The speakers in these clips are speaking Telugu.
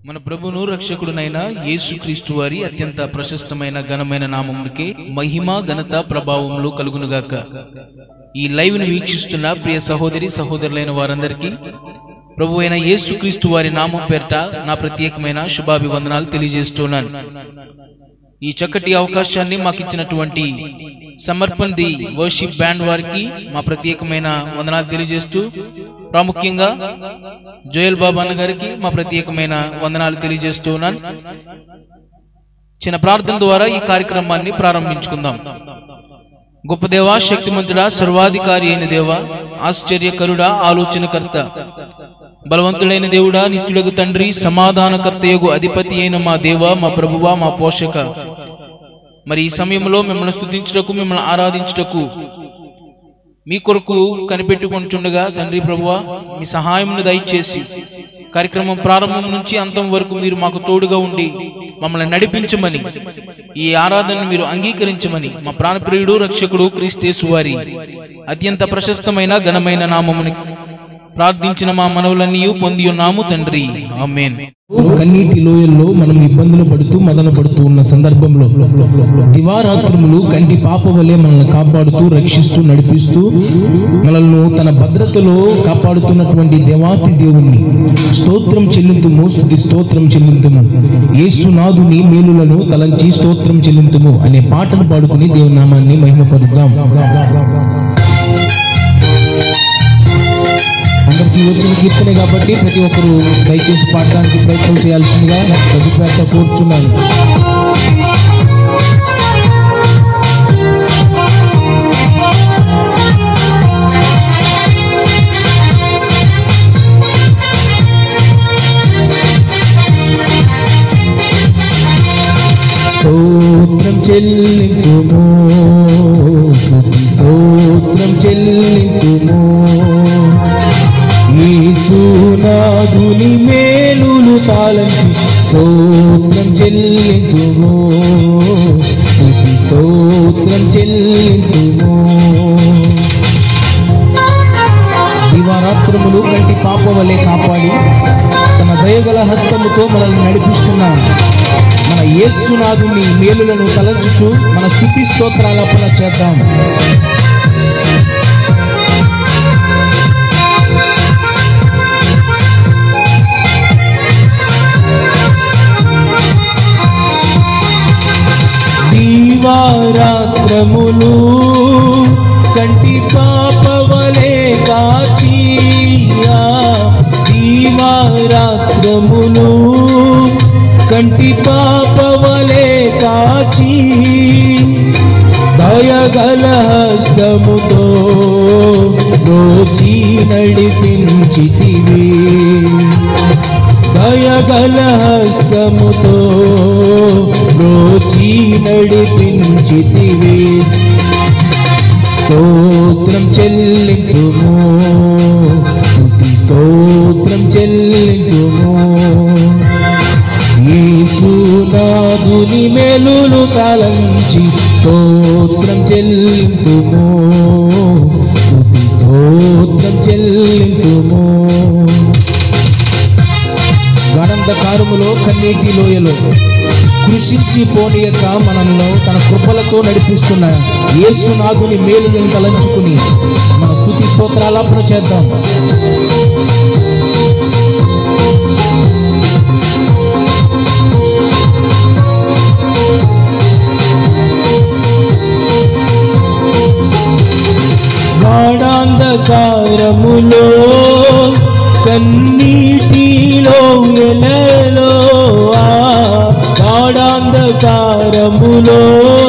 మన ప్రభును రక్షకుడునైన యేసుక్రీస్తు వారి అత్యంత ప్రశస్తమైన ఘనమైన నామమునికే మహిమ ఘనత ప్రభావములు కలుగునుగాక ఈ లైవ్ ను వీక్షిస్తున్న ప్రియ సహోదరి సహోదరులైన వారందరికీ ప్రభు అయిన యేసుక్రీస్తు వారి నామం పేరిట నా ప్రత్యేకమైన శుభాభివందనాలు తెలియజేస్తున్నాను ఈ చక్కటి అవకాశాన్ని మాకు ఇచ్చినటువంటి సమర్పణ్ ది వర్షిప్ బ్యాండ్ వారికి మా ప్రత్యేకమైన వందనాలు తెలియజేస్తూ ప్రాముఖ్యంగా జోయల్ బాబా అన్న గారికి మా ప్రత్యేకమైన వందనాలు తెలియజేస్తూ ఉన్నాను చిన్న ప్రార్థన ద్వారా ఈ కార్యక్రమాన్ని ప్రారంభించుకుందాం గొప్ప దేవా శక్తిమంతుడా సర్వాధికారి అయిన దేవా ఆశ్చర్యకరుడా ఆలోచనకర్త బలవంతుడైన దేవుడా నిత్యుడగు తండ్రి సమాధానకర్తయగు అధిపతి అయిన మా దేవ మా ప్రభువా మా పోషక మరి ఈ సమయంలో మిమ్మల్ని స్తుతించుటకు మిమ్మల్ని ఆరాధించుటకు మీ కొరకు కనిపెట్టుకుంటుండగా తండ్రి ప్రభువా మీ సహాయమును దయచేసి కార్యక్రమం ప్రారంభం నుంచి అంతం వరకు మీరు మాకు తోడుగా ఉండి మమ్మల్ని నడిపించమని ఈ ఆరాధనను మీరు అంగీకరించమని మా ప్రాణప్రియుడు రక్షకుడు క్రీస్తేసు వారి అత్యంత ప్రశస్తమైన ఘనమైన నామముని ప్రార్థించిన మా మనవులన్నీ పొంది ఉన్నాము తండ్రి ఆమేన్ కన్నీటి లోయల్లో మనం ఇబ్బందులు పడుతూ మదన పడుతూ ఉన్న సందర్భంలో దివారాత్రములు కంటి పాప వలె మనల్ని కాపాడుతూ రక్షిస్తూ నడిపిస్తూ మనల్ని తన భద్రతలో కాపాడుతున్నటువంటి దేవాతి దేవుణ్ణి స్తోత్రం చెల్లింతుము స్తుతి స్తోత్రం చెల్లింతుము యేసునాథుని మేలులను తలంచి స్తోత్రం చెల్లింతుము అనే పాటను పాడుకుని దేవుని నామాన్ని మహిమపరుద్దాం అందరికీ వచ్చిన కీర్తనే కాబట్టి ప్రతి ఒక్కరూ దయచేసి పాడడానికి ప్రయత్నం చేయాల్సిందిగా ప్రభుపేట కోరుచున్నాను స్తోత్రం చెల్లింతుము స్తుతి స్తోత్రం చెల్లింతుము యేసునాథుని మేలులు తాళంచి స్తోత్రం చెల్లింతుము స్తుతి స్తోత్రం చెల్లింతుము దివారాత్రములు కంటి పాప వలె కాపాడి తన దయగల హస్తముతో మనల్ని నడిపిస్తున్న మన యేసునాథుని మేలులను తలంచుచు మన స్థుతి స్తోత్రాలపన చేద్దాం దీవారాత్రములు కంటి పాపవలే కాచియా దీవారాత్రములు కంటి పాపవలే కాచి దయగల హస్తముతో దోచి నడిపించితివి దయగల హస్తముతో రోచి నడిపించితివి స్తోత్రం చెల్లింతుము స్తుతి స్తోత్రం చెల్లింతుము యేసునాథుని మేలులు తలంచి స్తోత్రం చెల్లింతుము స్తుతి స్తోత్రం చెల్లింతుము గణంధకారములో కన్నీటి లోయలో కృషించి పోనీయక మనల్ని తన కృపలతో నడిపిస్తున్న యేసునాథుని మేలులను తలంచుకుని మన స్థుతి స్తోత్రాలాపన చేద్దాం గాఢాంధకారములో కన్నీటిలో ఎలలో ఆ గాఢాంధకారములో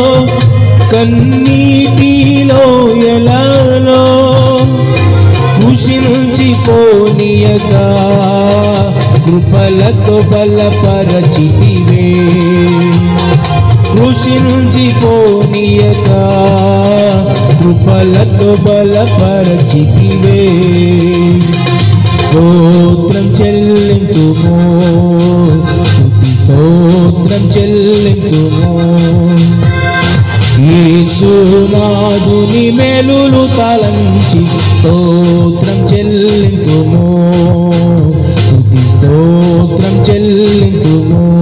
కన్నీటిలో ఎలలో కృషి నుంచి పోనీయక కృపలతో బలపరచితివే కృషి నుంచి పోనీయక కృపలతో బలపరచితివే స్తోత్రం చెల్లింతుము స్తుతి స్తోత్రం చెల్లింతుము యేసునాథుని మేలులు తలంచి స్తోత్రం చెల్లింతుము స్తుతి స్తోత్రం చెల్లి చెల్లింతుము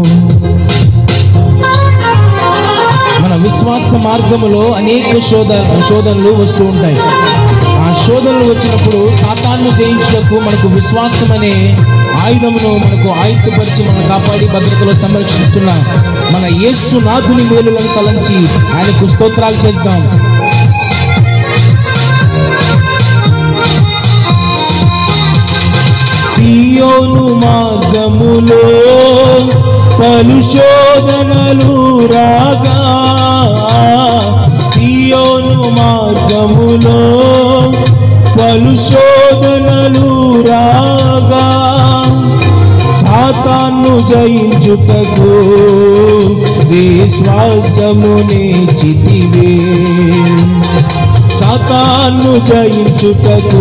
మన విశ్వాస మార్గములో అనేక శోధ శోధనలు వస్తూ ఉంటాయి ఆ శోధనలు వచ్చినప్పుడు సాతాన్ని జయించుటకు మనకు విశ్వాసం అనే ఆయుధమును మనకు ఆయుధపరిచి మనం కాపాడి భద్రతలో సంరక్షిస్తున్న మన యేసు నాథుని మేలులను తలంచి ఆయనకు స్తోత్రాలు చేద్దాం సియోను మార్గములో పలు శోధనలు రాగా సియోను మార్గములో పలు శోధనలు రాగా సాతాను జయించుటకు విశ్వాసమునే చితివే సాతాను జయించుటకు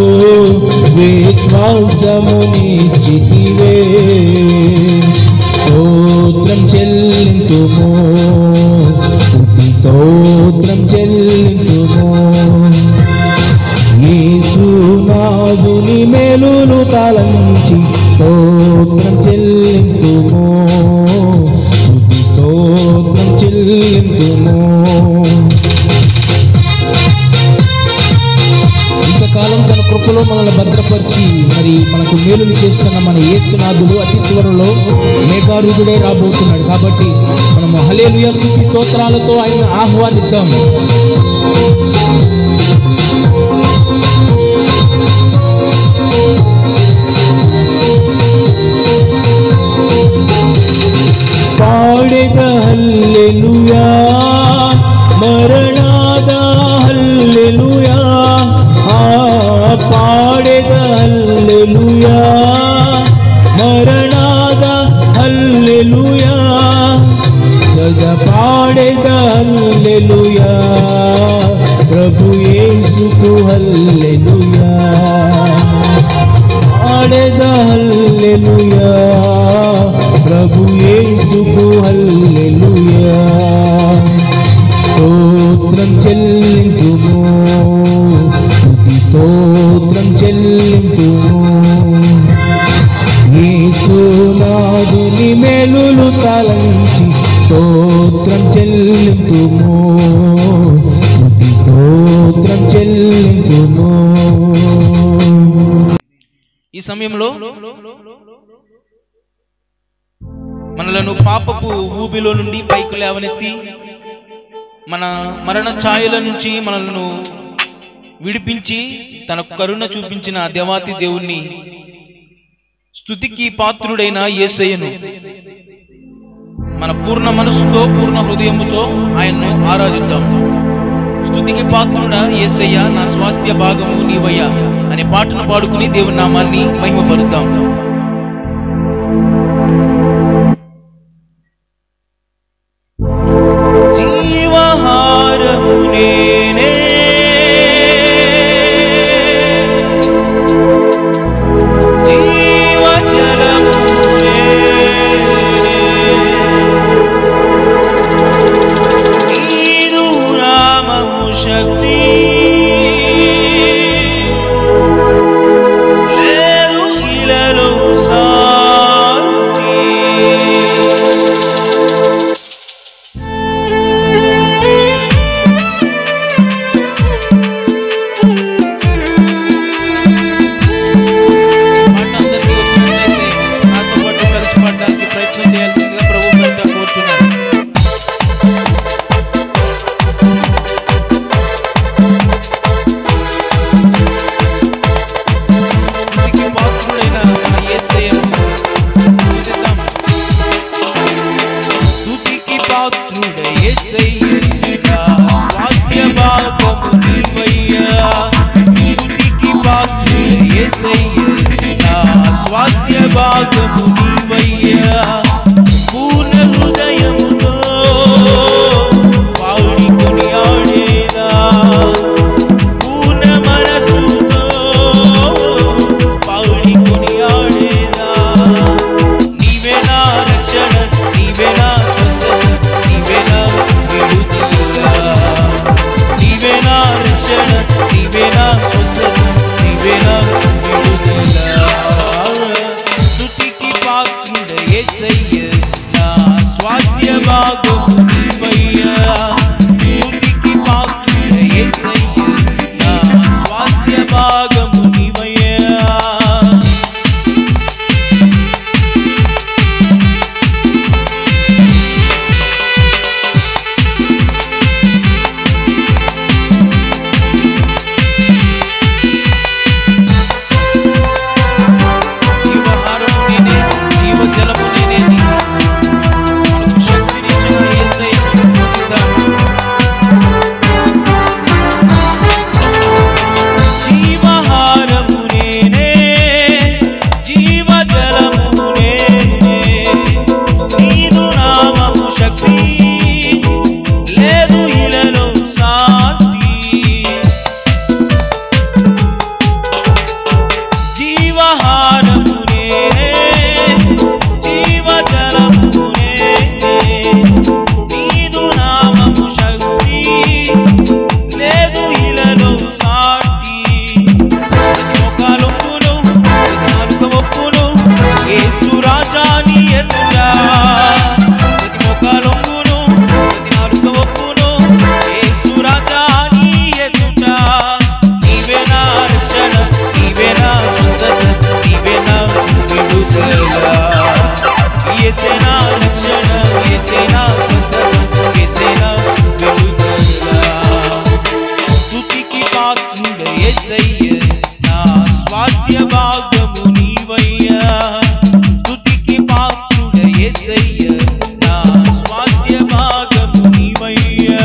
విశ్వాసముని చితివే స్తోత్రం చెల్లింతుము స్తుతి స్తోత్రం చెల్లింతుము యేసునాథుని మేలును తలంచి స్తోత్రం చెల్లింతుము స్తుతి స్తోత్రం చెల్లింతుము ఇంతకాలం తన కృపలో మనల్ని భద్రపరిచి మరి మనకు మేలులు చేస్తున్న మన యేసునాథుడు అతి త్వరలో మేఘారుడుడే రాబోతున్నాడు కాబట్టి మనము హలేలుయ స్థుతి స్తోత్రాలతో ఆయన ఆహ్వానిద్దాం పాడెద హల్లెలూయా మరణాద హల్లెలూయా ఆ పాడెద హల్లెలూయా మరణాద హల్లెలూయా సదా పాడెద హల్లెలూయా ప్రభు యేసుకు హల్లెలూయా పాడెద హల్లెలూయా ప్రభు యేసుకు హల్లెలూయా స్తోత్రం చెల్లింతుము స్తుతి స్తోత్రం చెల్లింతుము యేసునాథుని మేలులు తలంచి స్తోత్రం చెల్లింతుము స్తుతి స్తోత్రం చెల్లింతుము ఈ సమయంలో మనలను పాపపు ఊబిలో నుండి పైకి లేవనెత్తి మన మరణ ఛాయల నుంచి మనలను విడిపించి తన కరుణ చూపించిన ఆ దేవాతి దేవుణ్ణి స్తుతికి పాత్రుడైన యేసయ్యను మన పూర్ణ మనసుతో పూర్ణ హృదయముతో ఆయన్ను ఆరాధిద్దాం స్తుతికి పాత్రుడ యేసయ్య నా స్వాస్థ్య భాగము నీవయ్యా అనే పాటను పాడుకుని దేవుని నామాన్ని మహిమపరుద్దాం జీవహారము నేనే జీవజలము నేనే. నీరు నామము శక్తి లేదు ఇలలో సాటి పాట అందరికీ వచ్చినట్లయితే నాతో పాటు కలిసి పాడడానికి ప్రయత్నం చేయాల్సిందిగా ప్రభు పేరిట కోరుచున్నాను స్తుతికి పాత్రుడైన మన యేసయ్యను స్తుతిద్దాం. స్తుతికి పాత్రుడ యేసయ్యా స్వాస్థ్య భాగము నీవయ్యా స్తుతికి పాత్రుడ యేసయ్యా స్వాస్థ్య భాగము నీవయ్యా పూర్ణ హృదయముతో పాడి కొనియాడేదా పూర్ణ మనసుతో పాడి కొనియాడేదా నీవే నా రక్షణ నీవే నా స్వస్థత నీవే నా విడుదల నీవే నా రక్షణ నీవే నా స్వస్థత నీవే నా విడుదల స్తుతికి పాత్ర యేసయ్య నా స్వాస్థ్య భాగము నీవయ్యా స్తుతికి పాత్రుడ యేసయ్య నా స్వాస్థ్య భాగము నీవయ్యా జీవహారము నేనే జీవ జలము నేనే మనకు శక్తినిచ్చిన యేసయ్యను స్తుతిద్దాం. జీవహారము నేనే జీవ జలము నేనే నీదు నామము శక్తి లేదు ఇలలో సాటి జీవహారము నేనే జీవజలము నేనే నీదు నామము శక్తి లేదు ఇలలో సాటి ప్రతి మొక్కలొప్పును ప్రతి నాలుక ఒప్పును యేసు రాజాని ఎదుట ప్రతి మొక్కలొప్పును ప్రతి నాలుక ఒప్పును యేసు రాజాని ఎదుట నీవే నా రక్షణ నీవే నా స్వస్థత నీవే నా విడుదల యేసే నా రక్షణ యేసే నా స్వస్థత యేసే నా విడుదల స్తుతికి పాత్రుడ యేసయ్య నా స్వాస్థ్య భాగము నీవయ్యా స్తుతికి పాత్రుడ యేసయ్య నా స్వాస్థ్య భాగము నీవయ్యా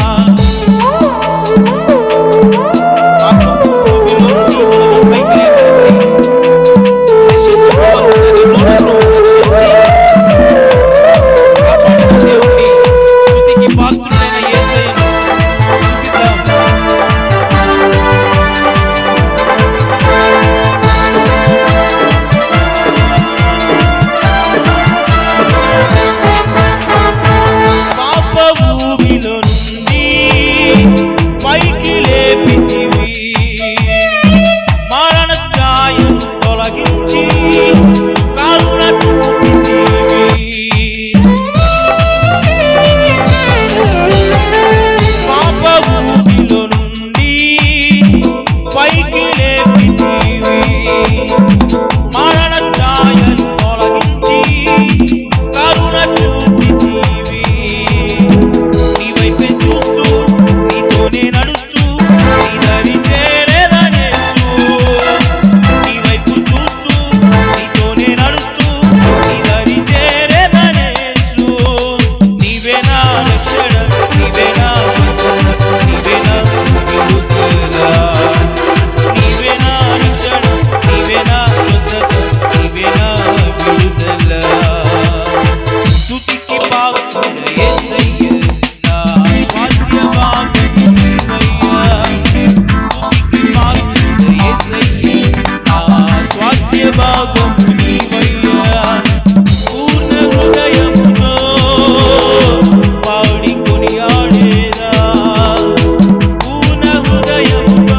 స్తుతికి పాత్రుడైన యేసయ్యను స్తుతిద్దాం. పాప భూమిలో నుండి పైకి లేపితివి మరణ ఛాయను తొలగించి కరుణ చూపితివి పాప భూమిలో నుండి పైకి లేపితివి మరణ ఛాయను తొలగించి కరుణ చూపితివి నీ వైపే చూస్తూ నీతోనే నడుస్తూ నీ దరి చేరేదనేస్తూ నీ వైపు చూస్తూ నీతోనే నడుస్తూ నీ దరి చేరేదనేస్తూ నీవే నా రక్షణ నీవే నా స్వస్థత, నీవే నా విడుదల నీవే నా రక్షణ నీవే నా స్వస్థత నీవే నా విడుదల స్తుతికి పాత్రుడ యేసయ్య నా స్వాస్థ్య భాగము నీవయ్యా స్తుతికి పాత్రుడ యేసయ్య నా స్వాస్థ్య భాగము నీవయ్యా పూర్ణ హృదయముతో పాడి కొనియాడేదా పూర్ణ హృదయముతో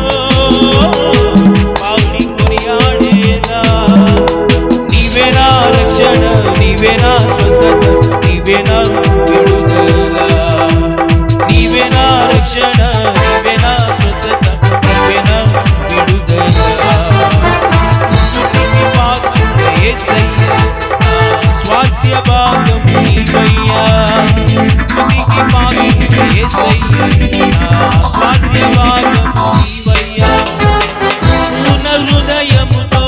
పాడి కొనియాడేదా నీవే నా రక్షణ నీవే నా స్వస్థత నీవే నా విడుదల నీవే నా రక్షణ నీవే నా స్వస్థత నీవే నా విడుదల స్తుతికి పాత్రుడ యేసయ్య నా స్వాస్థ్య భాగం నీవయ్యా స్తుతికి పాత్రుడ యేసయ్య నా స్వాస్థ్య భాగం నీవయ్యా పూర్ణ హృదయముతో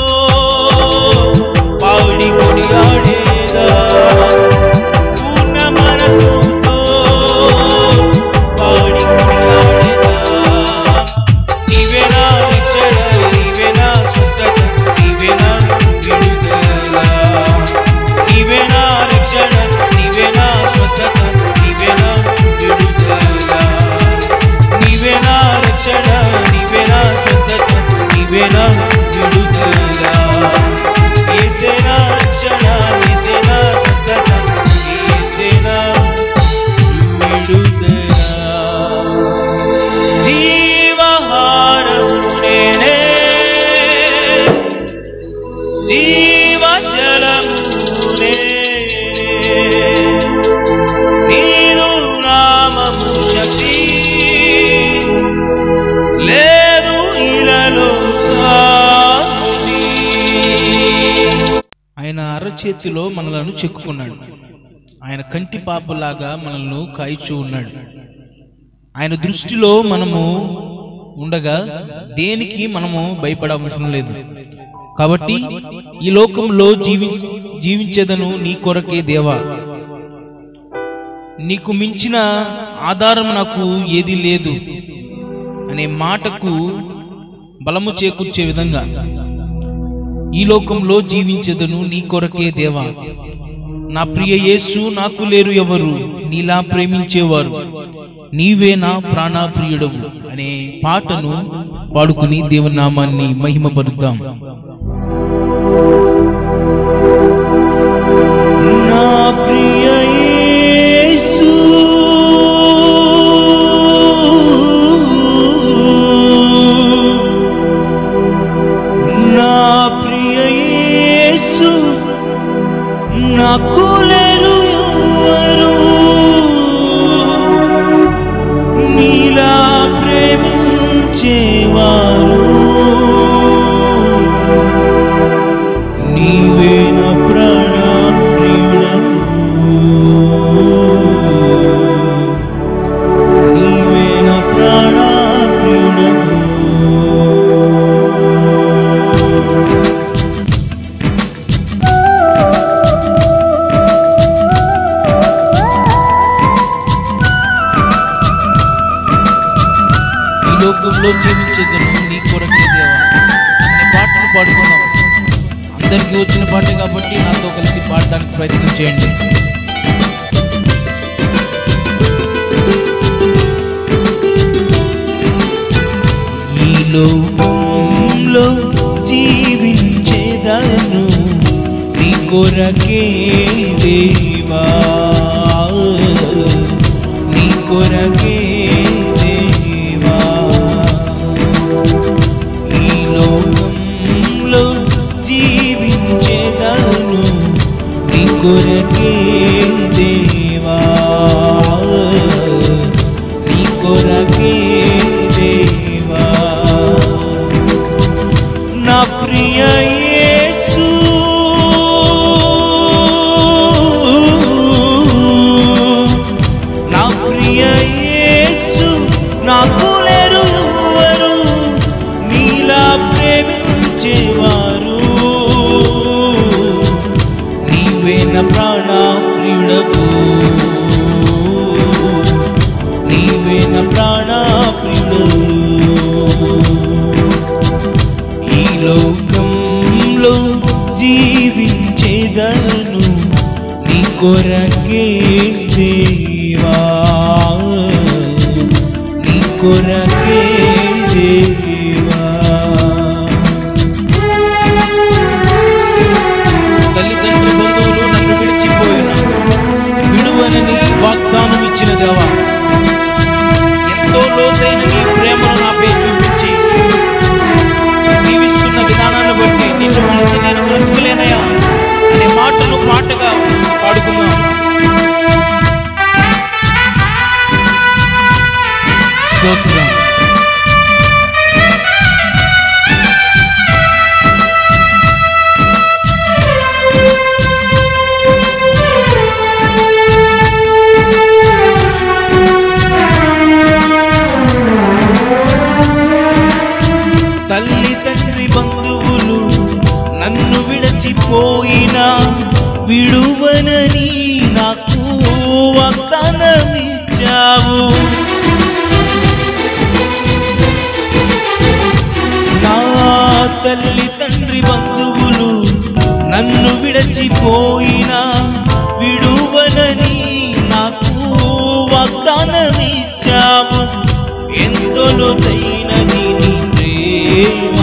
పాడి కొనియాడేదా పూర్ణ మనసుతో పాడి కొనియాడేదా నీవే నా రక్షణ నీవే నా స్వస్థత నీవే నా విడుదల నీవే నా రక్షణ నీవే నా స్వస్థత అరచేతిలో మనలను చెక్కుకున్నాడు ఆయన కంటి పాపలాగా మనల్ని కాయిచూ ఉన్నాడు ఆయన దృష్టిలో మనము ఉండగా దేనికి మనము భయపడవసరం లేదు కాబట్టి ఈ లోకంలో జీవి జీవించేదను నీ కొరకే దేవా నీకు మించిన ఆధారం నాకు ఏది లేదు అనే మాటకు బలము చేకూర్చే విధంగా ఈ లోకంలో జీవించదను నీ కొరకే దేవా నా ప్రియ యేసు నాకు లేరు ఎవరు నీలా ప్రేమించేవారు నీవే నా ప్రాణప్రియుడవు అనే పాటను పాడుకుని దేవుని నామాన్ని మహిమపరుద్దాం నా ప్రియ యేసు నా ప్రియ యేసు నాకు లేరు ఎవరు నీలా ప్రేమించేవారు నీవే నా ప్రాణ నీవే నా ప్రాణ ఈ లోకంలో జీవించదను నీ కొరకే దేవా అనే పాటను పాడుకున్నాం అందరికీ వచ్చిన పాట కాబట్టి నాతో కలిసి పాడడానికి ప్రయత్నం చేయండి ఈ లోకంలో జీవించేదను నీ కొరకే దేవా నీ కొరకే దేవా ఈ లోకంలో జీవించేదను నీ కొరకే దేవా నీ కొరకే దేవా నా ప్రియ యేసు నా ప్రియ యేసు నాకు లేరు ఎవరు నీలా ప్రేమించేవారు నీవే నా ప్రాణ ప్రియుడవు నీవే నా ప్రాణ ప్రియుడవు ఈ లోకంలో జీవించేదను నీ కొరకే దేవా నీ కొరకే దేవా తల్లిదండ్రుల బంధువులు నన్ను విడిచిపోయిన విడువనని వాగ్దానం ఇచ్చిన దేవా ఎంతో లోతైన నీ ప్రేమను నాపై చూపించి జీవిస్తున్న విధానాన్ని బట్టి నిన్ను విడిచి నేను బ్రతుకులేనయా అనే మాటను పాటగా పాడుకుందాం స్తోత్రం తల్లి తండ్రి బంధువులు నన్ను విడచిపోయినా విడువనని నాకు వాగ్దానమిచ్చావు నా తల్లి తండ్రి బంధువులు నన్ను విడచిపోయినా విడువనని నాకు వాగ్దానమిచ్చావు ఎంతో లోతైనది నీ ప్రేమ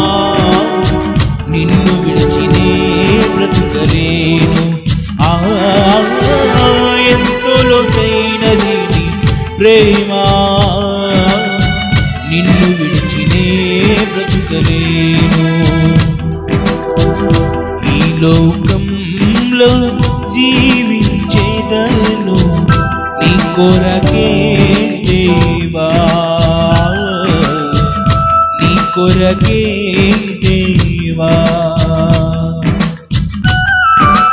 నిన్ను విడిచినే బ్రతుకలేను ఆ ఎంతో లోతైనది నీ ప్రేమ నిన్ను విడిచినే బ్రతుకలేను ఈ లోకంలో జీవించేదను నీ కొరకే దేవా నీ కొరకే దేవా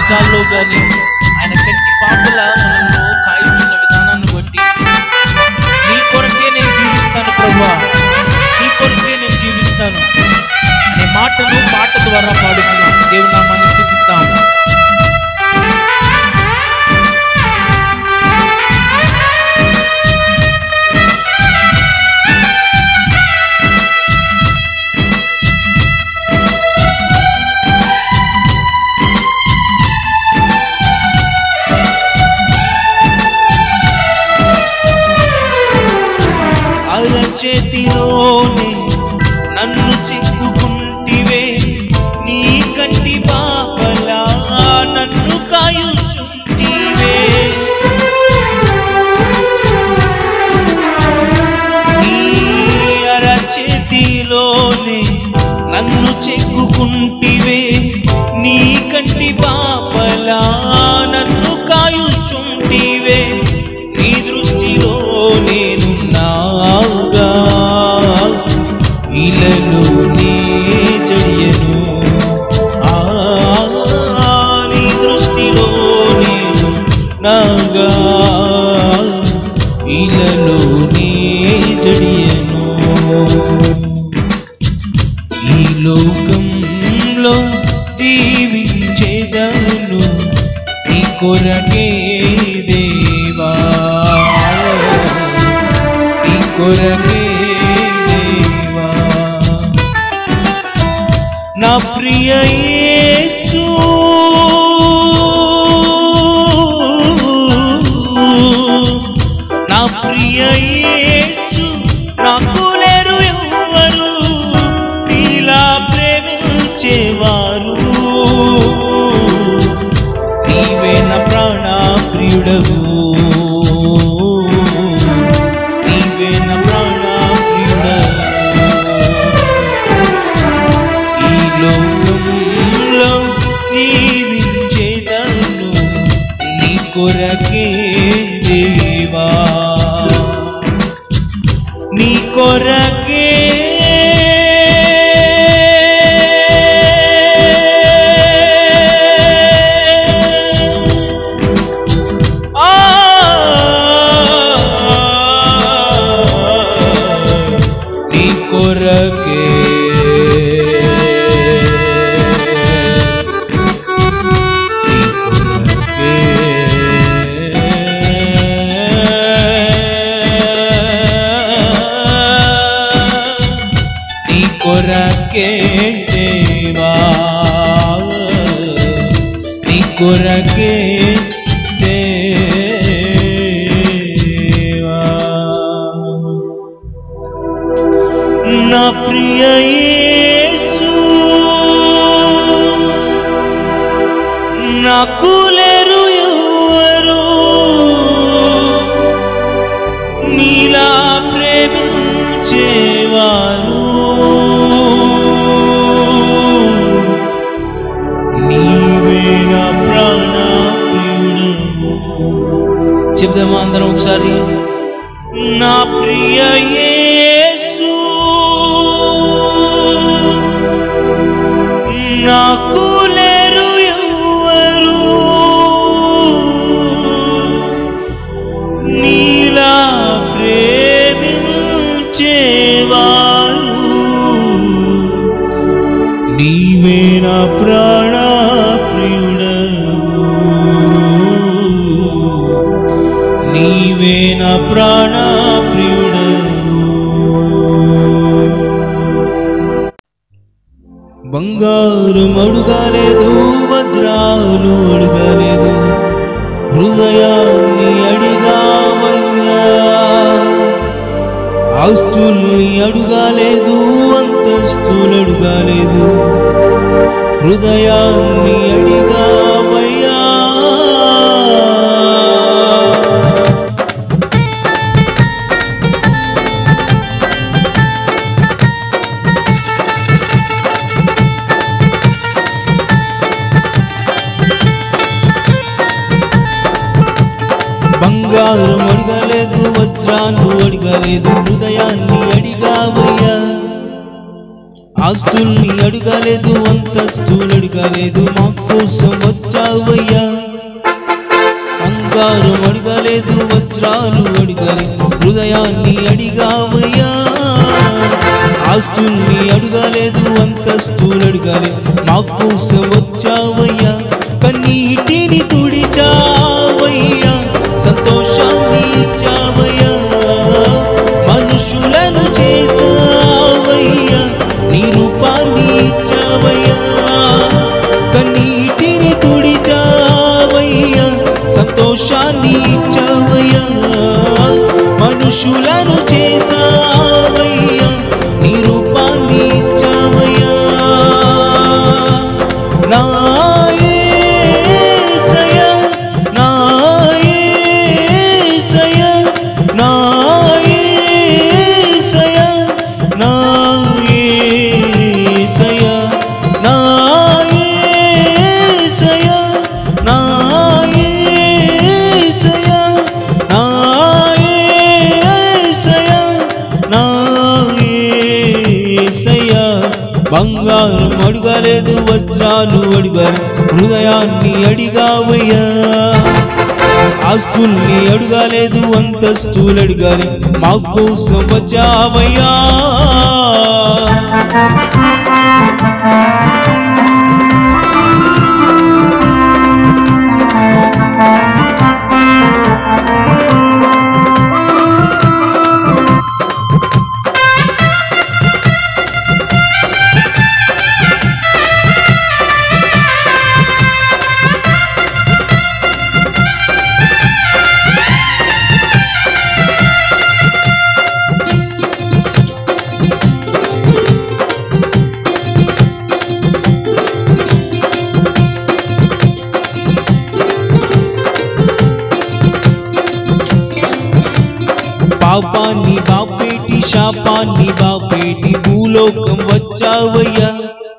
కష్టాల్లో గాని ఆయన కంటి పాపల మనల్ని కాయించిన విధానాన్ని బట్టి నీ కొరకే నేను జీవిస్తాను ప్రభా నీ కొరకే నేను జీవిస్తాను అనే మాటను పాట ద్వారా పాడుతున్నాం దేవుని నామాన్ని స్థుతిస్తాం అరచేతిలోనే నన్ను చిక్కుకుంటివే నీ కంటి పాపలా నన్ను కాయుచుంటివే నీ అరచేతిలోనే నన్ను చెక్కుకుంటివే నీ కంటి పాపలా నన్ను కాయుచుంటివే నీ దృష్టిలో నేను నాగా ఇలలో నీ జడియను ఆ నీ దృష్టిలో నేను నాగా ఇలలో నీ జడియను ఈ లోకంలో జీవించేదను నీ కొరకే దేవా నీ కొరకే దేవా నా ప్రియ యేసు నా ప్రియ యేసు నాకు లేరు ఎవ్వరు నీలా ప్రేమించేవారు నీవే నా ప్రాణ ప్రియుడవు నీవే నా ప్రాణ ప్రియుడవు ఈ లోకంలో జీవించేదను నీ కొరకే దేవా నీ కొరకే ఆ నీ కొరకే నీ కొరకే దేవా నీ కొరకే దేవా నా ప్రియ యేసు నాకు లేరు ఎవరు నీలా ప్రేమించేవారు నీవే నా ప్రాణ ప్రియుడవు చెప్దామా అందరం ఒకసారి నా ప్రియ యేసు నాకు లేరు ఎవ్వరు నీలా ప్రేమించేవారు నీవే నా ప్రాణ ప్రియుడవు నీవే నా ప్రాణ ప్రియుడవు బంగారు అడుగలేదు వజ్రాలు అడుగలేదు హృదయాన్ని అడిగావయ్యా ఆస్తుల్ని అడుగాలేదు అంతస్తులు అడుగాలేదు హృదయాన్ని అడిగావయ్యా బంగారం అడగలేదు వజ్రాలు అడగలేదు హృదయాన్ని అడిగావయ్యా ఆస్తుల్ని అడగలేదు అంతస్తులు అడగలేదు మా కోసం వచ్చావయ్యా బంగారం అడగలేదు వజ్రాలు అడగలేదు హృదయాన్ని అడిగావయ్యా ఆస్తుల్ని అడగలేదు అంతస్తులు అడగలేదు మా కోసం వచ్చావయ్యా కన్నీటిని తుడిచావయ్యా సంతోషాన్ని ఇచ్చావయ్యా మనుషులను చేసావయ్యా నీ రూపాన్ని ఇచ్చావయ్యా కన్నీటిని తుడిచావయ్యా సంతోషాన్ని ఇచ్చావయ్యా మనుషులను చేసావయ్యా నీ రూపాన్ని ఇచ్చావయ్యా నా యేసయ్యా, నా యేసయ్యా, నా యేసయ్యా, నా యేసయ్యా, నా యేసయ్యా, నా యేసయ్యా, నా యేసయ్యా, నా యేసయ్యా. బంగారం అడగలేదు వజ్రాలు అడగలేదు హృదయాన్ని అడిగావయ్యా ఆస్తుల్ని అడగలేదు అంతస్తులు అడగాలి మా కోసం వచ్చావయ్యా పాపాన్ని బాపేటి శాపాన్ని బాపేటి భూలోకం వచ్చావయ్యా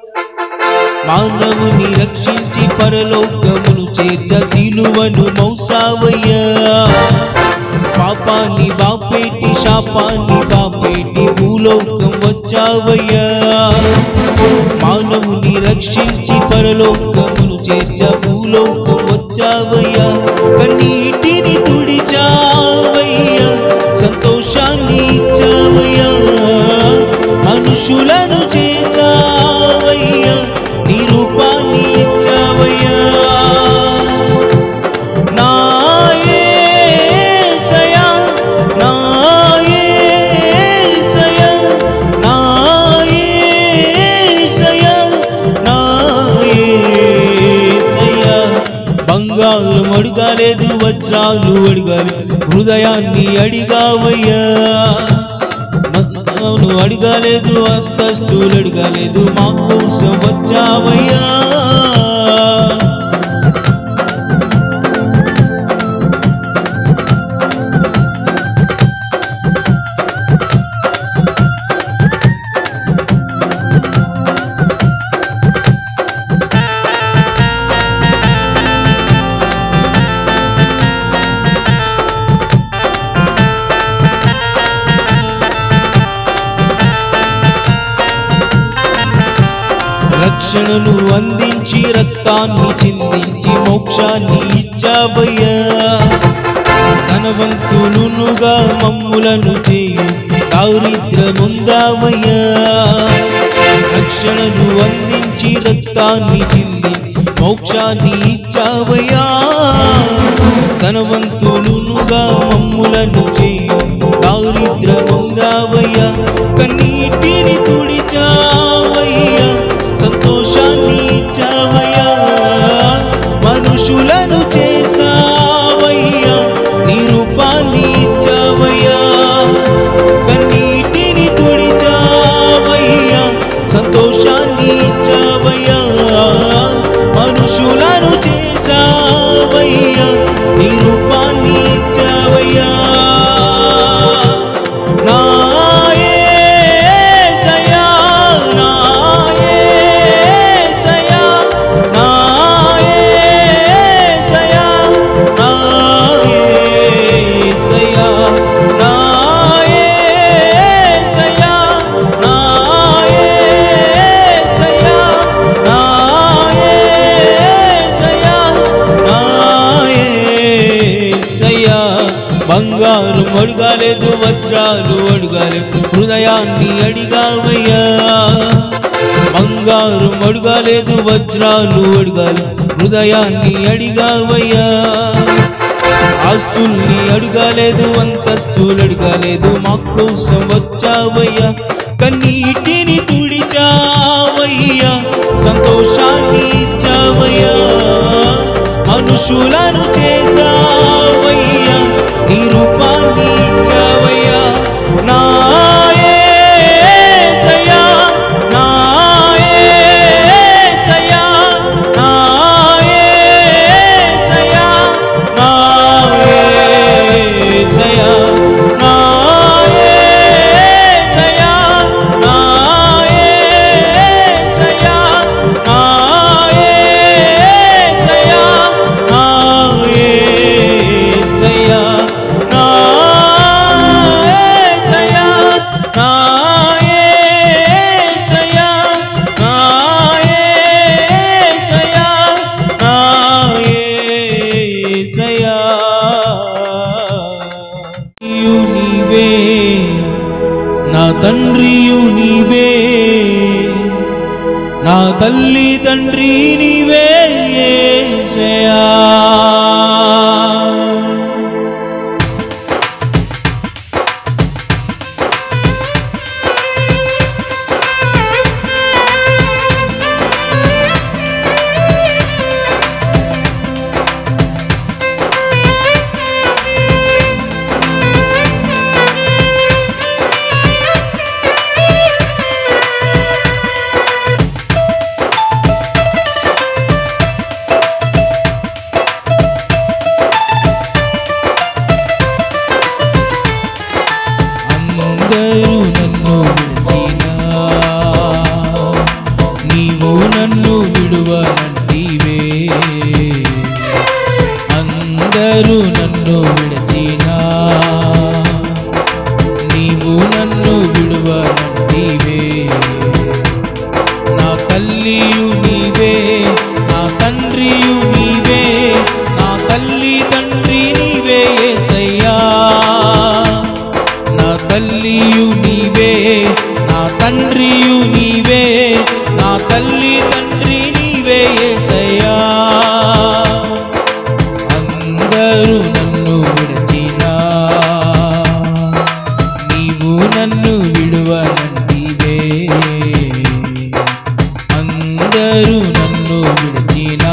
మానవుని రక్షించి పరలోకమును చేర్చ శిలువను మౌసావయ్యా పాపాన్ని బాపేటి శాపాన్ని బాపేటి భూలోకం వచ్చావయ్యా మానవుని రక్షించి పరలోకమును చేర్చ భూలోకం వచ్చావయ్యా కన్నీటిని తుడిచావయ్యా సంతోషాన్ని ఇచ్చావయ్యా మనుషులను చేసావయ్యా నీ రూపాన్ని ఇచ్చావయ్యా నా యేసయ్యా, నా యేసయ్యా, నా యేసయ్యా, నా యేసయ్యా. బంగారం అడగలేదు వజ్రాలు అడగాలి హృదయాన్ని అడిగావయ్యా నన్ను అడగలేదు అంతస్తులు అడగలేదు మా కోసం వచ్చావయ్యా రక్షణను అందించి రక్తాన్ని చిందించి మోక్షాన్ని ఇచ్చావయ్యా ధనవంతులునుగా మమ్ములను చేయు దారిద్రముందావయ్యా రక్షణను అందించి రక్తాన్ని చింది మోక్షాన్ని ఇచ్చావయ్యా ధనవంతులునుగా మమ్ములను చేయు దారిద్రముందావయ్యా కన్నీటిని తుడిచావయ్యా సంతోషాన్ని ఇచ్చావయ్యా మనుషులను చేసావయ్యా నీ రూపాన్ని ఇచ్చావయ్యా కన్నీటిని తుడిచావయ్యా సంతోషాన్ని ఇచ్చావయ్యా మనుషులను చేసావయ్యా నీ రూపాన్ని ఇచ్చావయ్యా అడుగాలేదు వజ్రాలు అడుగాలేదు హృదయాన్ని అడిగావయ్యా బంగారు అడుగాలేదు వజ్రాలు అడుగాలేదు హృదయాన్ని అడిగావయ్యా ఆస్తుల్ని అడగాలేదు అంతస్తులు అడగాలేదు మా కోసం వచ్చావయ్యా కన్నీటిని తుడిచావయ్యా సంతోషాన్ని ఇచ్చావయ్యా మనుషులను చేసావయ్యా నీ రూపాన్ని ఇచ్చావయ్యా నా యేసయ్యా, నా యేసయ్యా, నా యేసయ్యా, నా యేసయ్యా, నా యేసయ్యా, నా యేసయ్యా, నా యేసయ్యా, నా యేసయ్యా, నా యేసయ్యా, నా యేసయ్యా, నా యేసయ్యా, నా యేసయ్యా. నీయు నీవే నా తండ్రియు నీవే నా తల్లి తండ్రి నీవే యేసయ్యా. అందరూ నన్ను విడిచినా నీవు నన్ను విడువనంటివే అందరూ నన్ను విడిచినా నీవు నన్ను విడువనంటివే నా తల్లియు నీవే నా తండ్రియు నీవే నా తల్లి తండ్రి నీవే యేసయ్యా నా తల్లియు నీవే నా తండ్రియు నీవే నా తల్లి తండ్రి నీవే యేసయ్యా అందరూ నన్ను విడిచినా నీవు నన్ను విడువనంటివే అందరూ నన్ను విడిచినా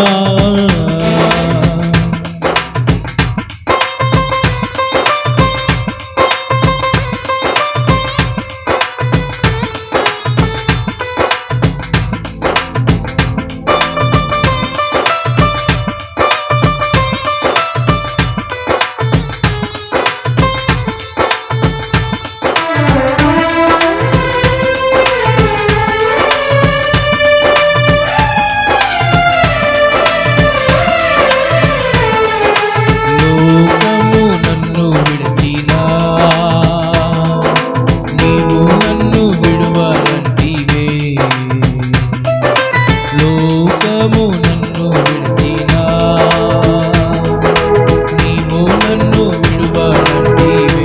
లోకము నన్ను విడిచినా నీవు నన్ను విడువనంటివే లోకము నన్ను విడిచినా నీవు నన్ను విడువనంటివే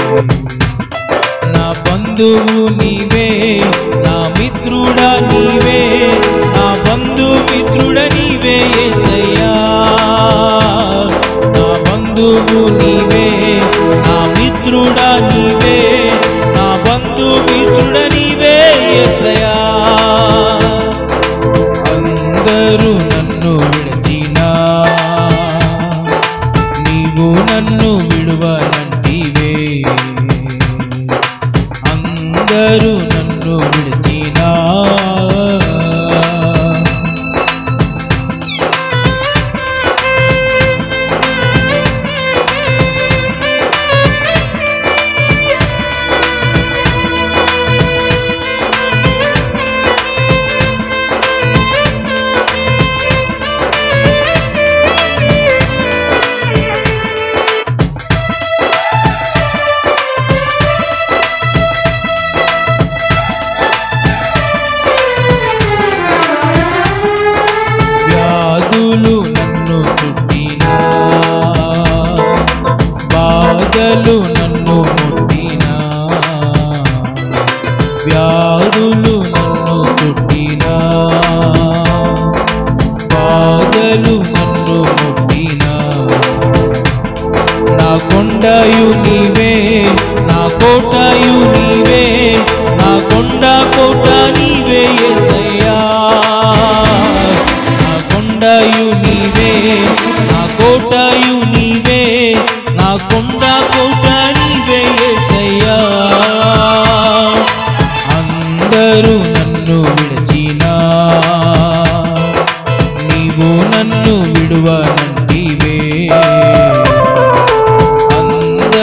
నా బంధువు నీవే నా మిత్రుడా నీవే నా బంధు మిత్రుడ నీవే యేసయ్యా నా బంధువు నీవే నా మిత్రుడా నీవే నా బంధు మిత్రుడ నీవే యేసయ్యా అందరూ నన్ను విడచినా నీవు నన్ను విడువనంటివే అందరూ నన్ను విడిచినా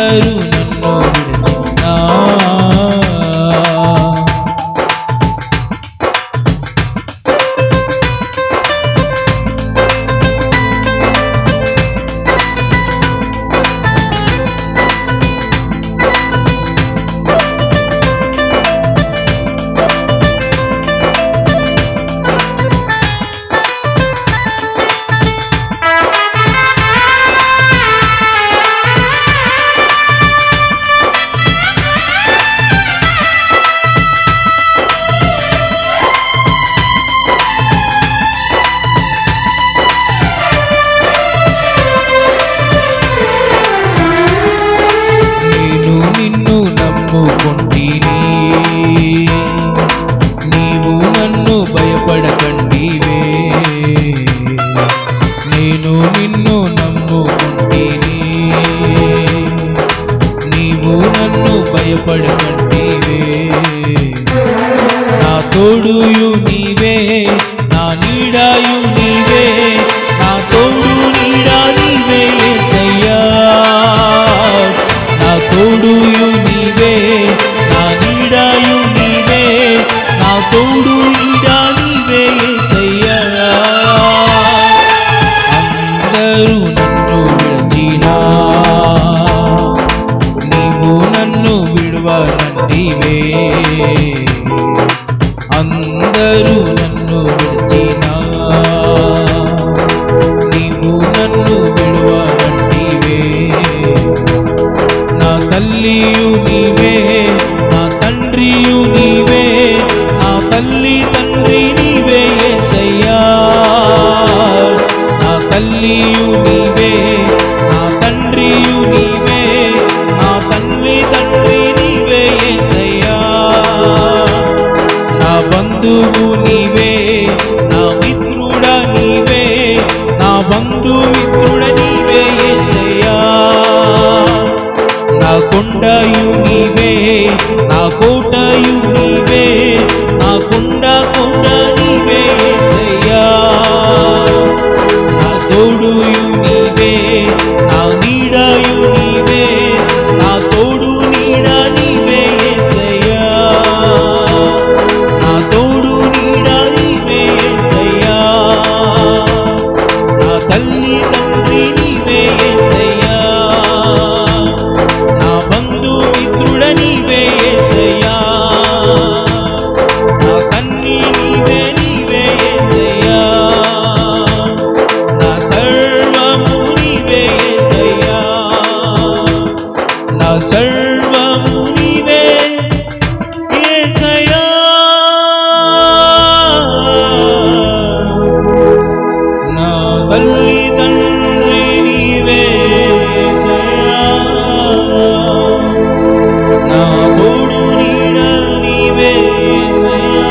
అందరూ నన్ను విడచినా నేను నిన్ను నమ్ముకుంటిని నీవు నన్ను భయపడకండివే నేను నిన్ను నమ్ముకుంటిని నీవు నన్ను భయపడకండివే నా తోడుయు నీవే నా నీడాయు నీవే నా తోడు నీడా నీవే యేసయ్యా నా తోడుయు నీవే నా నీడాయు నీవే నా తోడు నీడా నీవే యేసయ్యా అందరూ నన్ను విడచినా నీవు నన్ను విడువనంటివే అందరూ నన్ను విడిచినా నీవు నన్ను విడువనంటివే నా తల్లియు నీవే నా తండ్రియు నీవే నా తల్లి తండ్రి నీవే యేసయ్యా నా తల్లియు నీవే నా తండ్రియు నీవే నా తల్లి తండ్రి నీవే యేసయ్యా నా బంధువు నీవే నా మిత్రుడ నీవే నా బంధు మిత్రుడ నీవే యేసయ్యా నా కొండయు నీవే నా కోటయు నీవే నా కొండ కొండ నీవే యేసయ్యా నా తోడుయు నీవే నా నీడయు నీవే నా తోడు నీడ నీవే యేసయ్యా నా తోడు నీడ నీవే యేసయ్యా నా తల్లి తండ్రి నీవే యేసయ్యా నా బంధు మిత్రుడ నీవే యేసయ్యా నా కన్ని నీవే నీవే యేసయ్యా నా సర్వము నీవే యేసయ్యా నా సర్వము నీవే యేసయ్యా నా తల్లి తండ్రి నీవే యేసయ్యా నా తోడు నీడ నీవే యేసయ్యా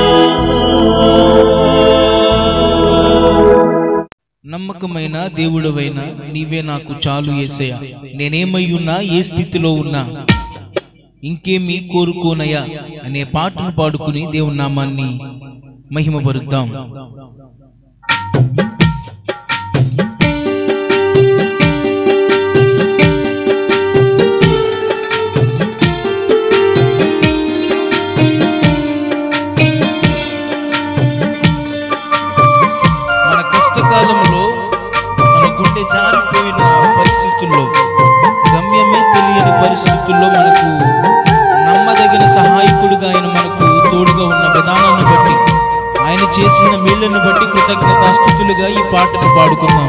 నమ్మకమైన దేవుడవైన నీవే నాకు చాలు ఏసయ్యా నేనేమై ఉన్నా ఏ స్థితిలో ఉన్నా ఇంకేమీ కోరుకోనయ్యా అనే పాటను పాడుకుని దేవుని నామాన్ని మహిమపరుద్దాం మన కష్టకాలంలో మన గుండె జారిపోయిన పరిస్థితుల్లో గమ్యమే తెలియని పరిస్థితుల్లో మనకు నమ్మదగిన సహాయకుడిగా ఆయన మనకు తోడుగా ఉన్న విధానాన్ని బట్టి ఆయన చేసిన మేళ్లను బట్టి కృతజ్ఞతాస్థుతులుగా ఈ పాటను పాడుకుందాం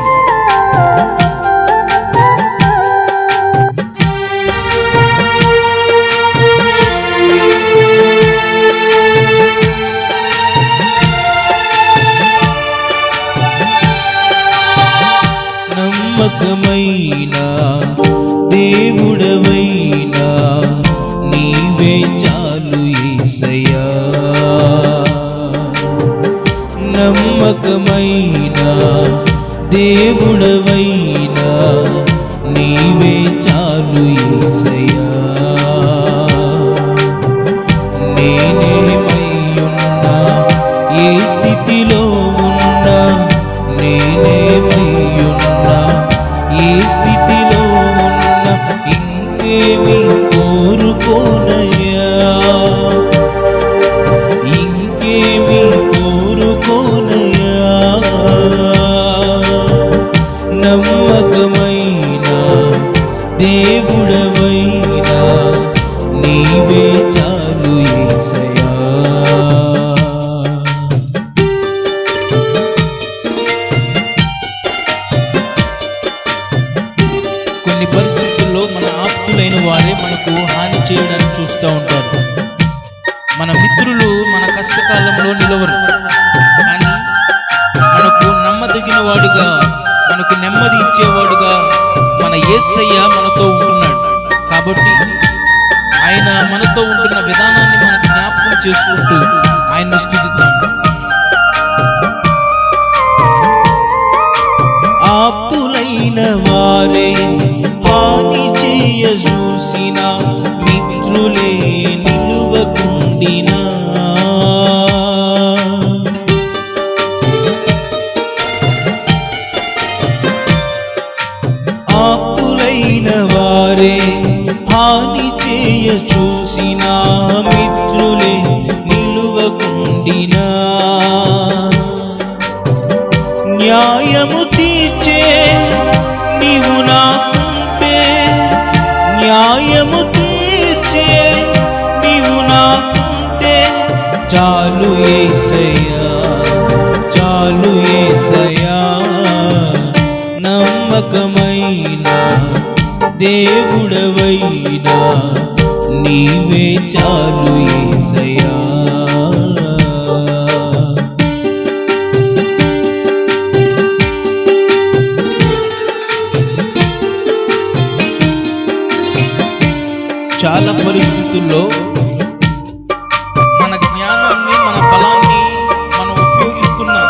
నమ్మకమైన దేవుడవైనా నీవే చాలు ఏసయ్యా నమ్మకమైన దేవుడవైనా ఇంకేమి కోరుకోనయ్యా ఇంకేమి కోరుకోనయ్యా నమ్మకమైన దేవుడవైనా నీవే చాలు యేసయ్యా కొన్ని పరిస్థితుల్లో మన ఆప్తులైన వారే మనకు హాని చేయడానికి చూస్తూ ఉంటారు మన మిత్రులు మన కష్టకాలంలో నిలవరు కానీ మనకు నమ్మదగిన వాడుగా మనకు నెమ్మది ఇచ్చేవాడుగా మన యేసయ్య మనతో ఉంటున్నాడు కాబట్టి ఆయన మనతో ఉంటున్న విధానాన్ని మనం జ్ఞాపకం చేసుకుంటూ ఆయన్ని స్థుతిద్దాం ఆప్తులైన వారే హాని చేయ చూసిన మిత్రులే నిలువకుండినా ఆప్తులైన వారే హాని చేయ చూసిన మిత్రులే నిలువకుండినా న్యాయము తీర్చే నీవు నాకుంటే న్యాయము తీర్చే నీవు నాకుంటే చాలు ఏసయ్యా చాలు ఏసయ్యా నమ్మకమైన దేవుడవైనా నీవే చాలు ఏసయ్యా చాలా పరిస్థితుల్లో మన జ్ఞానాన్ని మన బలాన్ని మనం ఉపయోగిస్తున్నాం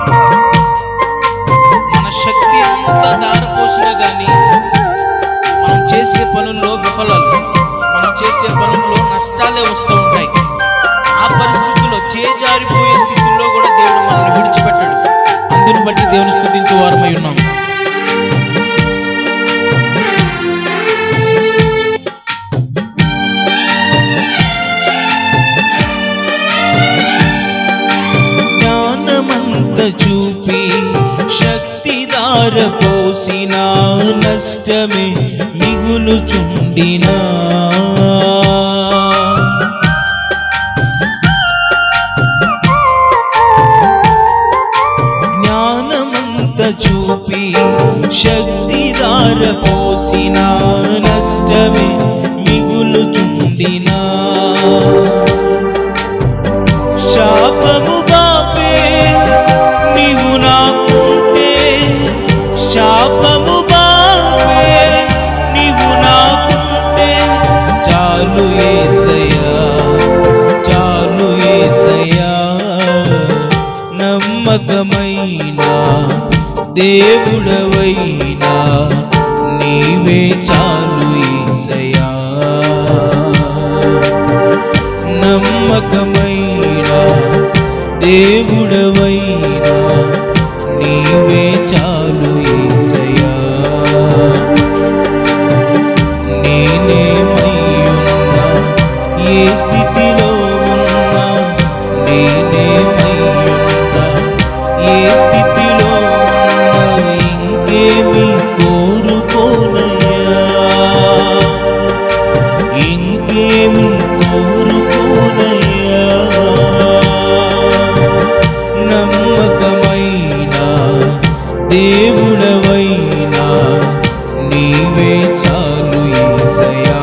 మన శక్తి అంతా దారిపోసినా కానీ మనం చేసే పనుల్లో విఫలాలు మనం చేసే పనుల్లో నష్టాలే వస్తూ ఉంటాయి ఆ పరిస్థితుల్లో చేజారిపోయే స్థితిలో కూడా దేవుడు మనల్ని విడిచిపెట్టాడు అందుని బట్టి దేవుని స్థుతించే వారమై ఉన్నాం జ్ఞానమంత చూపి శక్తిదార పోసిన నష్టమే మిగులుచుండినా జ్ఞానమంత చూపి శక్తిదార పోసిన నష్టమే మిగులుచుండినా శాపము బాపే నీవు నాకుంటే శాపము బాపే నీవు నాకుంటే చాలు ఏసయ్యా చాలు ఏసయ్యా నమ్మకమైన దేవుడవైనా నీవే చాలు ఏసయ్యా నమ్మకమైన దేవుడవైనా నీవే చాలు ఏసయ్యా నేనేమయ్యున్నా ఏ స్థితిలో ఉన్నా నేనేమయ్యున్నా ఏ స్థితిలో ఉన్నా ఇంకేమి కోరుకోనయ్యా ఇంకేమి కోరుకోనయ్యా నమ్మకమైన దేవుడవైనా నీవే చాలు యేసయ్యా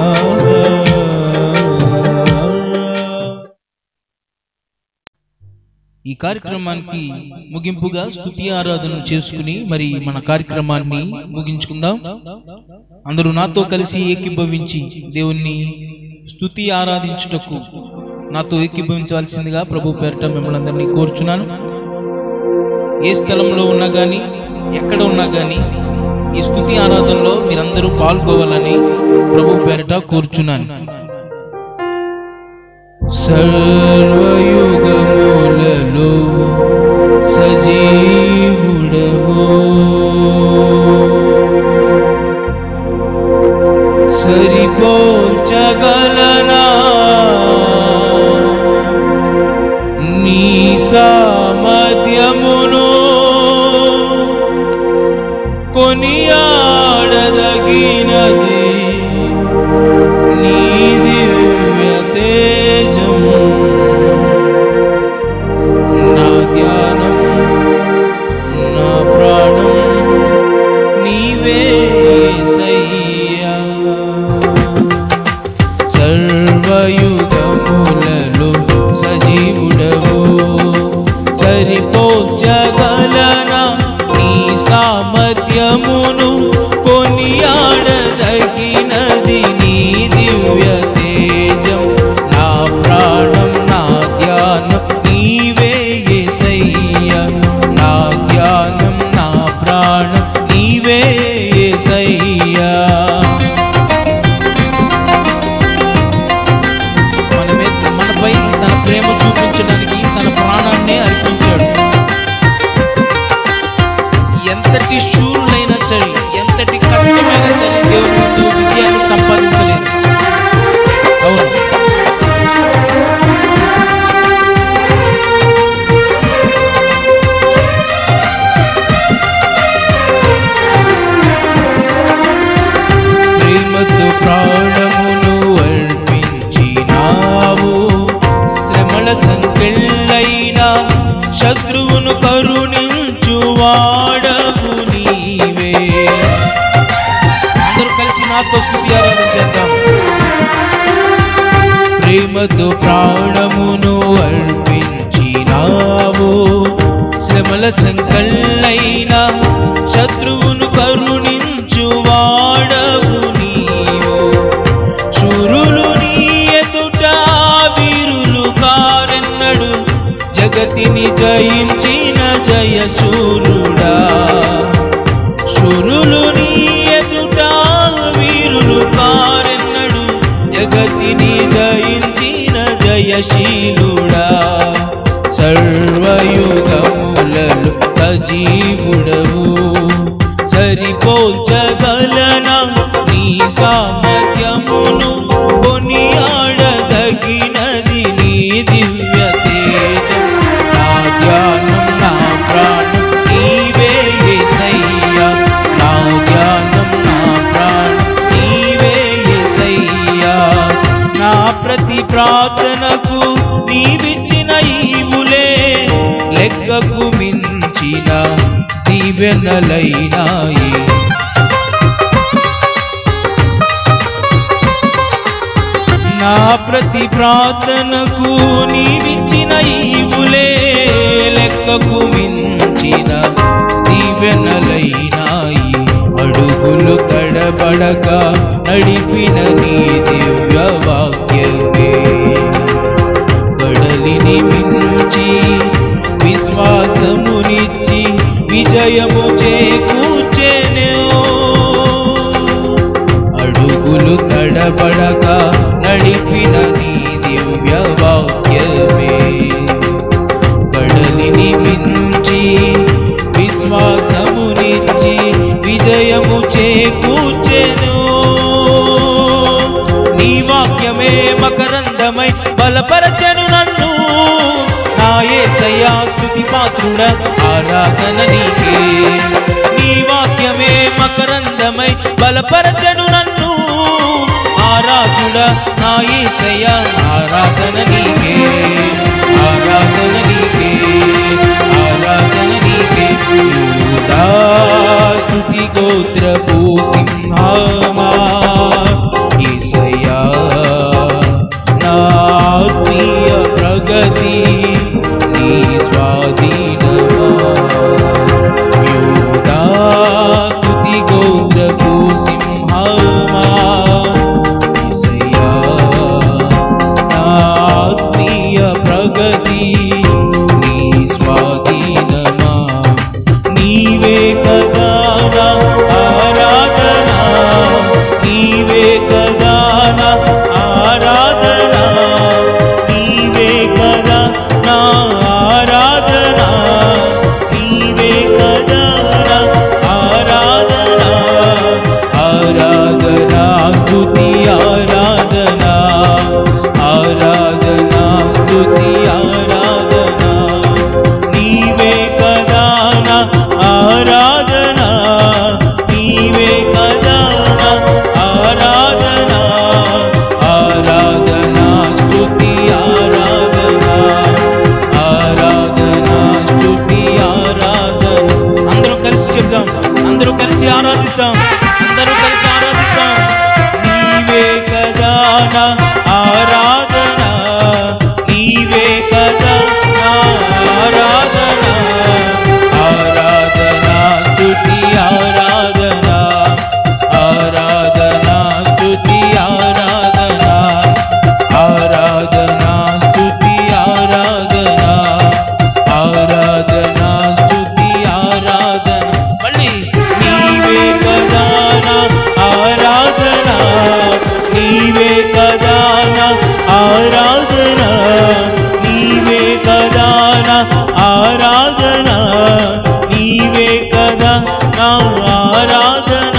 ఈ కార్యక్రమానికి ముగింపుగా స్తుతి ఆరాధన చేసుకుని మరి మన కార్యక్రమాన్ని ముగించుకుందాం అందరూ నాతో కలిసి ఏకీభవించి దేవుణ్ణి స్తుతి ఆరాధించుటకు నాతో ఏకీభవించవలసిందిగా ప్రభు పేరట మిమ్మల్ని అందరినీ కోరుచున్నాను ఏ స్థలంలో ఉన్నా కానీ ఎక్కడ ఉన్నా కానీ ఈ స్తుతి ఆరాధనలో మీరందరూ పాల్గొవాలని ప్రభు పేరట కోరుచున్నాను సర్వయుగములలో సజీవుడవు సరిపోని సరిపోల్చగలనా నీ సామర్థ్యమును కొనియాడదగినది నీ దివ్య తేజం నా ధ్యానం నా ప్రాణం నీవే యేసయ్యా సర్వయుగములలో సజీవుడవు సరిపోల్చగలనా నీ సామర్థ్యమును కొనియాడదగినది నీ దివ్య తేజం నా ప్రాణం నా ధ్యానం నీవే యేసయ్యా నా ధ్యానం నా ప్రాణం నీవే యేసయ్యా మన మీద మనపై తన ప్రేమ చూపించడానికి తన ప్రాణాన్ని అర్పించాడు ఎంతటి శూరులైనా సరే ఎంతటి కష్టమైనా సరే దేవుని ముందు విజయాన్ని సంపాదించలేదు అవును ప్రేమతో ప్రాణమును అర్పించినావు శ్రమల సంకెళ్ళైన శత్రువును కరుణించు వాడవు నీవే అందరూ కలిసి నాతో స్థుతి ఆరాధన చేద్దాం ప్రేమతో ప్రాణమును అర్పించినావు శ్రమల సంకల్లైన శత్రువును కరుణించు వాడవు నీవు శూరులు నీ ఎదుట వీరులు కారెన్నడు జగతిని జయించిన జయశూరుడా శూరులు నీ ఎదుట వీరులు కారెన్నడు జగతిని జయించిన జయశీలుడా సర్వయుగములలో సజీవుడవు సరిపోల్చగలనా నీ సామర్థ్యమును కొనియాడదగినది నీ దివ్య తేజం నా ధ్యానం నా ప్రాణం నీవే యేసయ్యా నా ధ్యానం నా ప్రాణం నీవే యేసయ్యా నా ప్రతి ప్రార్థనకు నీవిచ్చిన ఈవులే లెక్కకు మించిన దీవెనలైనాయి నా ప్రతి ప్రార్థనకు నీవిచ్చిన ఈవులే లెక్కకు మించిన దీవెనలైనాయి అడుగులు తడబడక నడిపిన నీ దివ్య వాక్యమే కడలిని మించి విశ్వాసమునిచ్చి విజయము చేకూర్చెను అడుగులు తడబడక నడిపిన నీ దివ్య వాక్యమే కడలిని మించి విశ్వాసమునిచ్చి విజయము చేకూర్చెను నీ వాక్యమే మకరందమై బలపరచను నన్ను నా యేసయ్యా స్తుతి పాత్రుడ ఆరాధన నీకే నీ వాక్యమే మకరందమై బలపరచను నన్ను ఆరాధుడ నా యేసయ్యా ఆరాధన నీకే ఆరాధన నీకే ఆరాధన నీకే యూదా స్తుతి గోత్రపు సింహమా యేసయ్యా నా ఆత్మీయ ప్రగతి నీ స్వాధీనమా యూదా స్తుతి గోత్రపు సింహమా యేసయ్యా నా ఆత్మీయ ప్రగతి నీ స్వాధీనమా నీవే కదా నా ఆరాధన నీవే నా ఆరాధన నీవే కదా నా ఆరాధన ఆరాధన స్తుతి ఆరాధన ఆరాధన స్తుతి ఆరాధన ఆరాధన స్తుతి ఆరాధన ఆరాధన స్తుతి ఆరాధన మళ్ళీ నీవే కదా నా ఆరాధన నీవే కదా నా ఆరాధన నీవే కదా నా ఆరాధన నీవే కదా నా ఆరాధన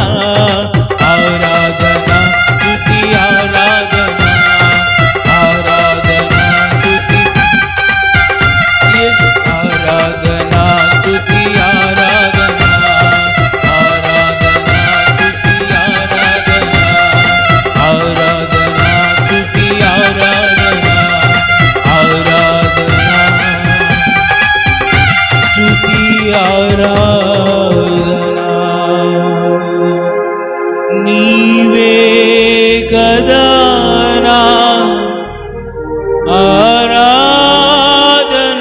ఆరాధన స్తుతి ఆరాధన ఆరాధన స్తుతి Yes, ఆరాధన స్తుతి ఆరాధన ఆరాధన స్తుతి ఆరాధన ఆరాధన స్తుతి ఆరాధన ఆరాధన స్తుతి ఆరాధన నీవే కదా నా ఆరాధన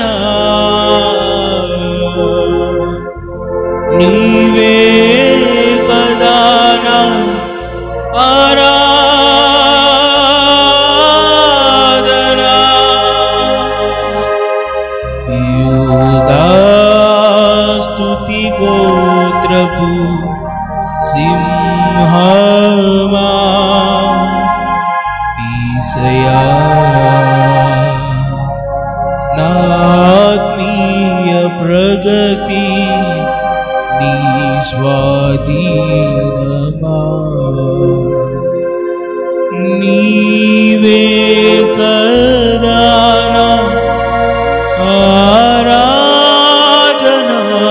నీవే కదా నా ఆరాధన యూదాస్తుతి గోత్రపు సింహమా ఈసయా నాత్మీయ ప్రగతి నీ స్వాధీనమా నీవే కదానా ఆరాధన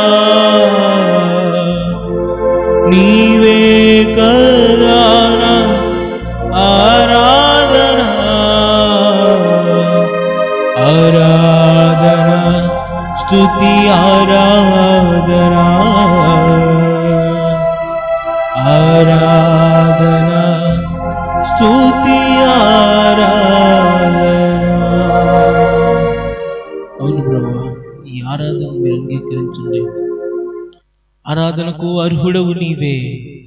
నీవే కదానా ఆరాధన ఆరాధన స్తుతి ఆరాధన ఆరాధన స్తుతి ఆరాధన అవును ప్రభా ఈ ఆరాధన మీరు అంగీకరించండి ఆరాధనకు అర్హుడవు నీవే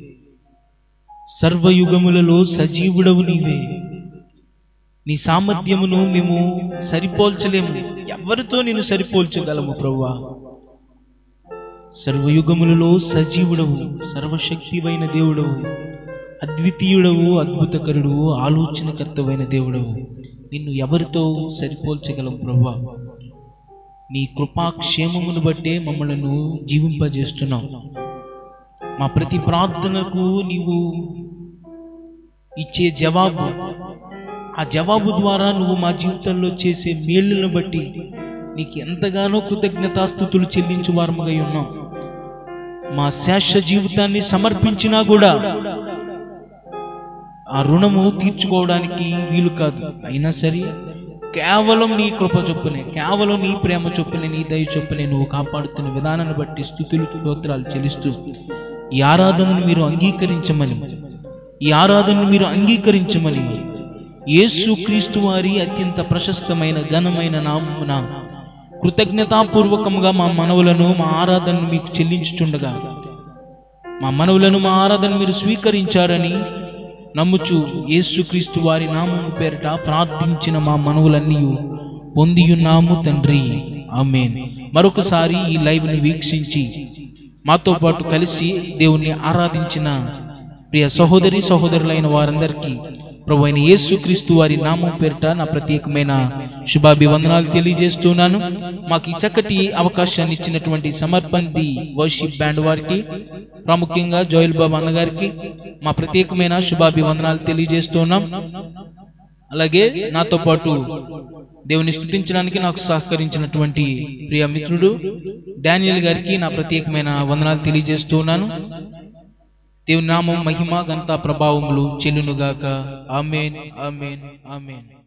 సర్వయుగములలో సజీవుడవు నీవే నీ సామర్థ్యమును మేము సరిపోల్చలేము ఎవరితో నేను సరిపోల్చగలము ప్రవ్వా సర్వయుగములలో సజీవుడవు సర్వశక్తివైన దేవుడవు అద్వితీయుడవు అద్భుతకరుడు ఆలోచనకర్తవైన దేవుడవు నిన్ను ఎవరితో సరిపోల్చగలం ప్రవ్వా నీ కృపాక్షేమమును బట్టే మమ్మలను జీవింపజేస్తున్నావు మా ప్రతి ప్రార్థనకు నీవు ఇచ్చే జవాబు ఆ జవాబు ద్వారా నువ్వు మా జీవితంలో చేసే మేలులను బట్టి నీకు ఎంతగానో కృతజ్ఞతాస్థుతులు చెల్లించు వారముగా ఉన్నాం మా శేష జీవితాన్ని సమర్పించినా కూడా ఆ రుణము తీర్చుకోవడానికి వీలు కాదు అయినా సరే కేవలం నీ కృప చొప్పునే కేవలం నీ ప్రేమ చొప్పునే నీ దయ చొప్పునే నువ్వు కాపాడుతున్న విధానాన్ని బట్టి స్థుతులు స్తోత్రాలు చెల్లిస్తూ ఈ ఆరాధనను మీరు అంగీకరించమని ఈ ఆరాధనను మీరు అంగీకరించమని యేసు క్రీస్తు వారి అత్యంత ప్రశస్తమైన ఘనమైన నామమున కృతజ్ఞతాపూర్వకముగా మా మనవులను మా ఆరాధనను మీకు చెల్లించుచుండగా మా మనవులను మా ఆరాధన మీరు స్వీకరించారని నమ్ముచు యేసుక్రీస్తు వారి నామము పేరిట ప్రార్థించిన మా మనవులన్నీ పొందియున్నాము తండ్రి ఆమేన్ మరొకసారి ఈ లైవ్ని వీక్షించి మాతో పాటు కలిసి దేవుణ్ణి ఆరాధించిన ప్రియ సహోదరి సహోదరులైన వారందరికీ ప్రభు అయిన యేసుక్రీస్తు వారి నామం పేరిట నా ప్రత్యేకమైన శుభాభివందనాలు తెలియజేస్తున్నాను మాకు ఈ చక్కటి అవకాశాన్ని ఇచ్చినటువంటి సమర్పణ్ ది వర్షిప్ బ్యాండ్ వారికి ప్రాముఖ్యంగా జోయల్ బాబు అన్నగారికి మా ప్రత్యేకమైన శుభాభివందనాలు తెలియజేస్తున్నాం అలాగే నాతో పాటు దేవుని స్థుతించడానికి నాకు సహకరించినటువంటి ప్రియ మిత్రుడు డానియల్ గారికి నా ప్రత్యేకమైన వందనాలు తెలియజేస్తున్నాను దేవుని నామం మహిమ గంతా ప్రభావములు చెల్లునుగాక ఆమెన్ ఆమెన్ ఆమెన్